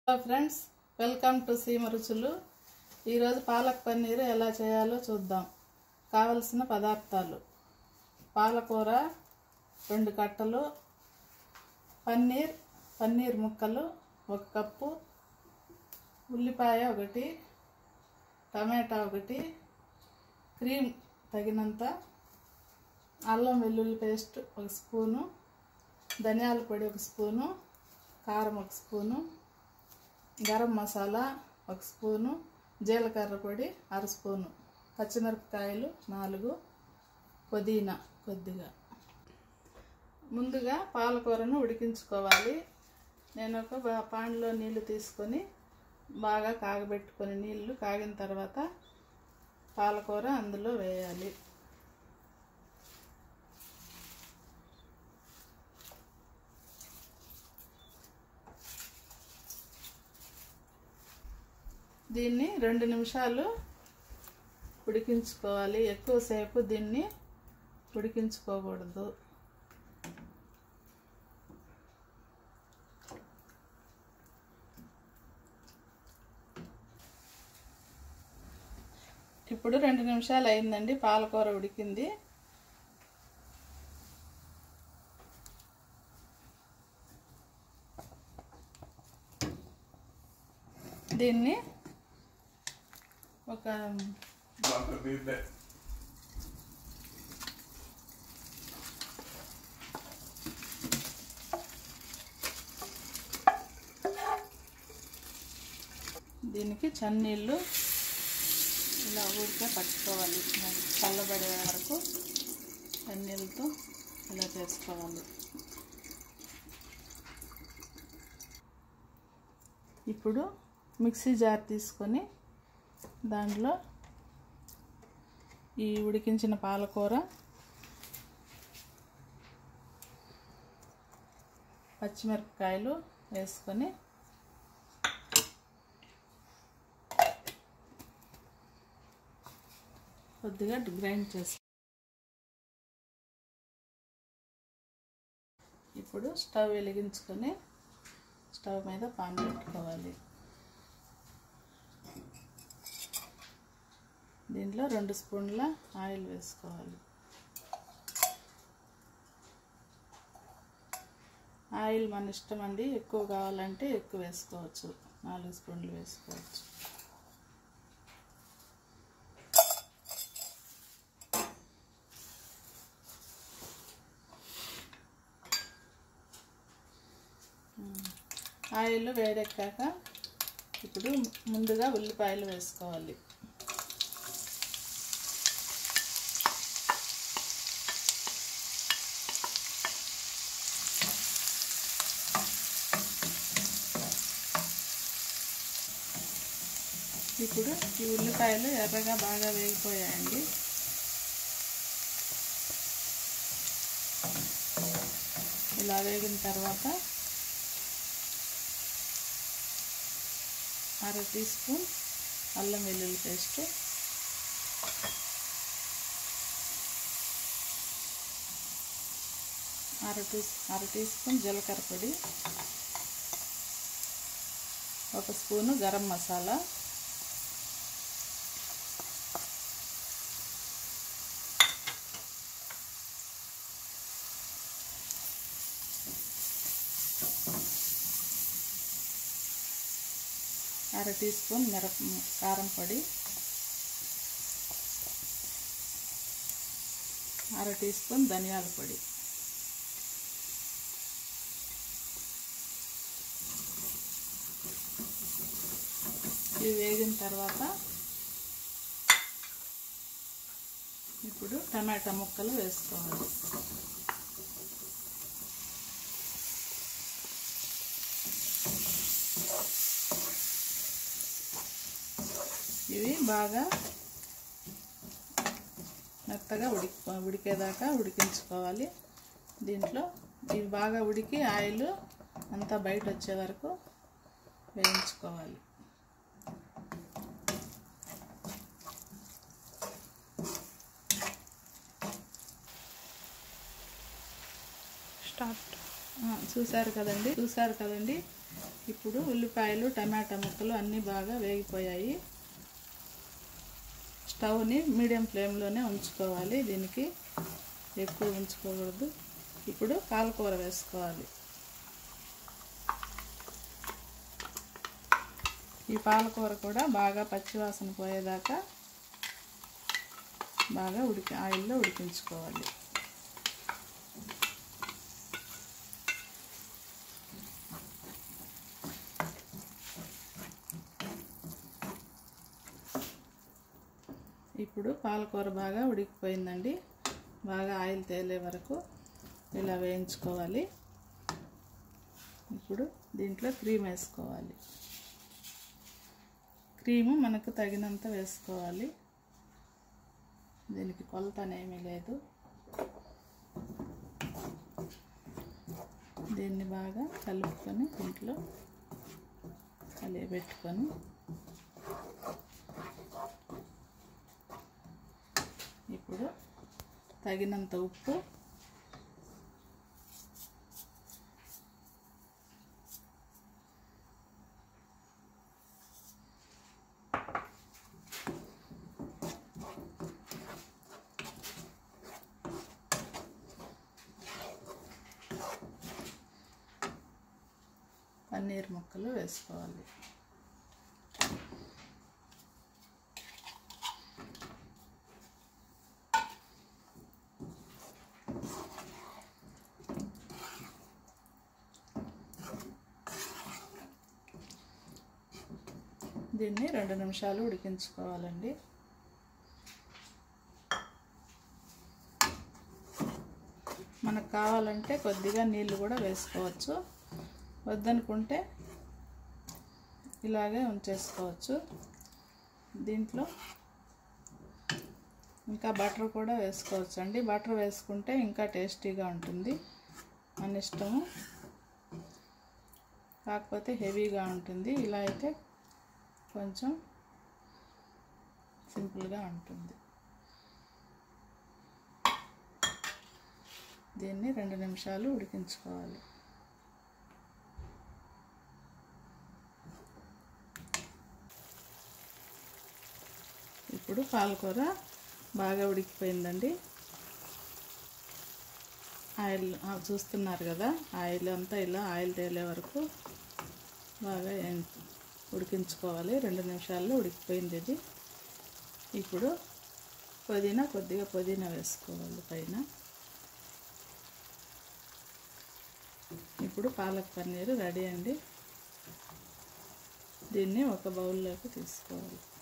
hello friends welcome to సీమ రుచులు ఈరోజు పాలక్ పన్నీరు ఎలా చేయాలో చూద్దాం కావలసిన పదార్థాలు పాలకూర రెండు కట్టలు పన్నీర్ పన్నీర్ ముక్కలు ఒక కప్పు ఉల్లిపాయ ఒకటి టమాటా ఒకటి క్రీమ్ తగినంత అల్లం వెల్లుల్లి పేస్ట్ ఒక స్పూను ధనియాల పొడి ఒక స్పూను కారం ఒక స్పూను గరం మసాలా ఒక స్పూను జీలకర్ర పొడి అర స్పూను పచ్చిమిరపకాయలు నాలుగు పుదీనా కొద్దిగా ముందుగా పాలకూరను ఉడికించుకోవాలి నేను ఒక బా- పాన్లో నీళ్లు తీసుకొని బాగా కాగబెట్టుకొని నీళ్లు కాగిన తర్వాత పాలకూర అందులో వేయాలి దీన్ని రెండు నిమిషాలు ఉడికించుకోవాలి ఎక్కువసేపు దీన్ని ఉడికించుకోకూడదు ఇప్పుడు రెండు నిమిషాలు అయిందండి పాలకూర ఉడికింది దీన్ని ఒక దీనికి చన్నీళ్ళు ఇలా ఊరికే పట్టుకోవాలి చల్లబడే వరకు చన్నీళ్ళతో ఇలా చేసుకోవాలి ఇప్పుడు మిక్సీ జార్ తీసుకొని దాంట్లో ఈ ఉడికించిన పాలకూర పచ్చిమిరపకాయలు వేసుకొని కొద్దిగా గ్రైండ్ చేసి ఇప్పుడు స్టవ్ వెలిగించుకొని స్టవ్ మీద పాన్ పెట్టుకోవాలి దీంట్లో రెండు స్పూన్ల ఆయిల్ వేసుకోవాలి ఆయిల్ మన ఇష్టం అండి ఎక్కువ కావాలంటే ఎక్కువ వేసుకోవచ్చు నాలుగు స్పూన్లు వేసుకోవచ్చు ఆయిల్ వేడెక్కాక ఇప్పుడు ముందుగా ఉల్లిపాయలు వేసుకోవాలి ఇప్పుడు ఈ ఉల్లిపాయలు ఎర్రగా బాగా వేగిపోయాయండి ఇలా వేగిన తర్వాత అర టీ స్పూన్ అల్లం వెల్లుల్లి పేస్ట్ అర టీ అర టీ స్పూన్ జీలకర్ర పొడి ఒక స్పూను గరం మసాలా అర టీ స్పూన్ మిరప కారం పొడి అర టీ స్పూన్ ధనియాల పొడి ఇవి వేగిన తర్వాత ఇప్పుడు టమాటా ముక్కలు వేసుకోవాలి ఇవి బాగా మెత్తగా ఉడికి ఉడికేదాకా ఉడికించుకోవాలి దీంట్లో ఇవి బాగా ఉడికి ఆయిల్ అంతా బయట వచ్చే వరకు వేయించుకోవాలి స్టార్ట్ ఆ, చూశారు కదండి చూశారు కదండి ఇప్పుడు ఉల్లిపాయలు టమాటా ముక్కలు అన్నీ బాగా వేగిపోయాయి స్టవ్ని మీడియం ఫ్లేమ్లోనే ఉంచుకోవాలి దీనికి ఎక్కువ ఉంచుకోకూడదు ఇప్పుడు పాలకూర వేసుకోవాలి ఈ పాలకూర కూడా బాగా పచ్చివాసన పోయేదాకా బాగా ఉడికి ఆయిల్లో ఉడికించుకోవాలి ఇప్పుడు పాలకూర బాగా ఉడికిపోయిందండి బాగా ఆయిల్ తేలే వరకు ఇలా వేయించుకోవాలి ఇప్పుడు దీంట్లో క్రీమ్ వేసుకోవాలి క్రీము మనకు తగినంత వేసుకోవాలి దీనికి కొలత అనేమీ లేదు దీన్ని బాగా కలుపుకొని దీంట్లో కలియబెట్టుకొని ఇప్పుడు తగినంత ఉప్పు పన్నీర్ ముక్కలు వేసుకోవాలి దీన్ని రెండు నిమిషాలు ఉడికించుకోవాలండి మనకు కావాలంటే కొద్దిగా నీళ్ళు కూడా వేసుకోవచ్చు వద్దనుకుంటే ఇలాగే ఉంచేసుకోవచ్చు దీంట్లో ఇంకా బటర్ కూడా వేసుకోవచ్చు అండి బటర్ వేసుకుంటే ఇంకా టేస్టీగా ఉంటుంది మన ఇష్టము కాకపోతే హెవీగా ఉంటుంది ఇలా అయితే కొంచెం సింపుల్గా ఉంటుంది దీన్ని రెండు నిమిషాలు ఉడికించుకోవాలి ఇప్పుడు పాలకూర బాగా ఉడికిపోయిందండి ఆయిల్ ఆ, చూస్తున్నారు కదా ఆయిల్ అంతా ఇలా ఆయిల్ తేలే వరకు బాగా ఏం- ఉడికించుకోవాలి రెండు నిమిషాల్లో ఉడికిపోయింది ఇది ఇప్పుడు పుదీనా కొద్దిగా పుదీనా వేసుకోవాలి పైన ఇప్పుడు పాలక్ పన్నీరు రెడీ అండి దీన్ని ఒక బౌల్లోకి తీసుకోవాలి